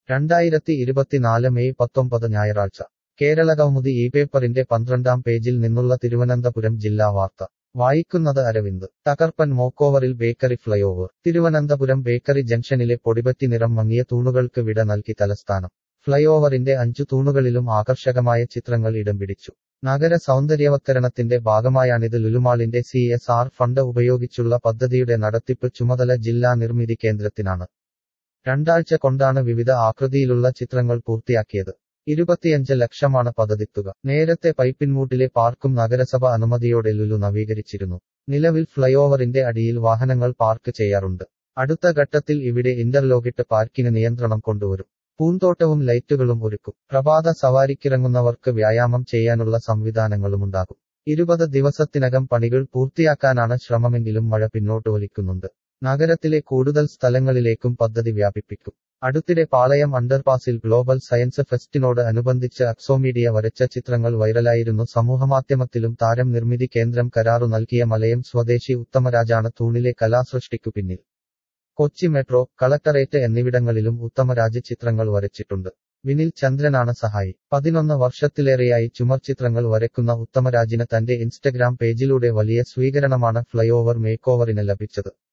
രണ്ടായിരത്തി ഇരുപത്തിനാല് മെയ് പത്തൊമ്പത് ഞായറാഴ്ച കേരളകൗമുദി ഈ പേപ്പറിന്റെ പന്ത്രണ്ടാം പേജിൽ നിന്നുള്ള തിരുവനന്തപുരം ജില്ലാ വാർത്ത വായിക്കുന്നത് അരവിന്ദ് തകർപ്പൻ മോക്കോവറിൽ ബേക്കറി ഫ്ലൈഓവർ തിരുവനന്തപുരം ബേക്കറി ജംഗ്ഷനിലെ പൊടിപറ്റി നിറം മങ്ങിയ തൂണുകൾക്ക് വിട നൽകി തലസ്ഥാനം ഫ്ലൈഓവറിന്റെ അഞ്ചു തൂണുകളിലും ആകർഷകമായ ചിത്രങ്ങൾ ഇടം പിടിച്ചു നഗര സൗന്ദര്യവത്കരണത്തിന്റെ ഭാഗമായാണിത് ലുലുമാളിന്റെ സി എസ് ആർ ഫണ്ട് ഉപയോഗിച്ചുള്ള പദ്ധതിയുടെ നടത്തിപ്പ് ചുമതല ജില്ലാ നിർമ്മിതി കേന്ദ്രത്തിനാണ് രണ്ടാഴ്ച കൊണ്ടാണ് വിവിധ ആകൃതിയിലുള്ള ചിത്രങ്ങൾ പൂർത്തിയാക്കിയത് ഇരുപത്തിയഞ്ച് ലക്ഷമാണ് പദ്ധതിത്തുക നേരത്തെ പൈപ്പിൻമൂട്ടിലെ പാർക്കും നഗരസഭ അനുമതിയോടെ ലുലു നവീകരിച്ചിരുന്നു നിലവിൽ ഫ്ലൈഓവറിന്റെ അടിയിൽ വാഹനങ്ങൾ പാർക്ക് ചെയ്യാറുണ്ട് അടുത്ത ഘട്ടത്തിൽ ഇവിടെ ഇന്റർലോക്കിട്ട് പാർക്കിന് നിയന്ത്രണം കൊണ്ടുവരും പൂന്തോട്ടവും ലൈറ്റുകളും ഒരുക്കും പ്രഭാത സവാരിക്കിറങ്ങുന്നവർക്ക് വ്യായാമം ചെയ്യാനുള്ള സംവിധാനങ്ങളുമുണ്ടാകും ഇരുപത് ദിവസത്തിനകം പണികൾ പൂർത്തിയാക്കാനാണ് ശ്രമമെങ്കിലും മഴ പിന്നോട്ട് വലിക്കുന്നുണ്ട് നഗരത്തിലെ കൂടുതൽ സ്ഥലങ്ങളിലേക്കും പദ്ധതി വ്യാപിപ്പിക്കും അടുത്തിടെ പാളയം അണ്ടർപാസിൽ ഗ്ലോബൽ സയൻസ് ഫെസ്റ്റിനോട് അനുബന്ധിച്ച് അക്സോമീഡിയ വരച്ച ചിത്രങ്ങൾ വൈറലായിരുന്നു സമൂഹമാധ്യമത്തിലും താരം നിർമ്മിതി കേന്ദ്രം കരാറു നൽകിയ മലയം സ്വദേശി ഉത്തമരാജാണ് തൂണിലെ കലാസൃഷ്ടിക്കു പിന്നിൽ കൊച്ചി മെട്രോ കളക്ടറേറ്റ് എന്നിവിടങ്ങളിലും ഉത്തമരാജ് ചിത്രങ്ങൾ വരച്ചിട്ടുണ്ട് വിനിൽ ചന്ദ്രനാണ് സഹായി പതിനൊന്ന് വർഷത്തിലേറെയായി ചുമർ ചിത്രങ്ങൾ വരയ്ക്കുന്ന ഉത്തമരാജിന് തന്റെ ഇൻസ്റ്റഗ്രാം പേജിലൂടെ വലിയ സ്വീകരണമാണ് ഫ്ലൈഓവർ മേക്കോവറിന് ലഭിച്ചത്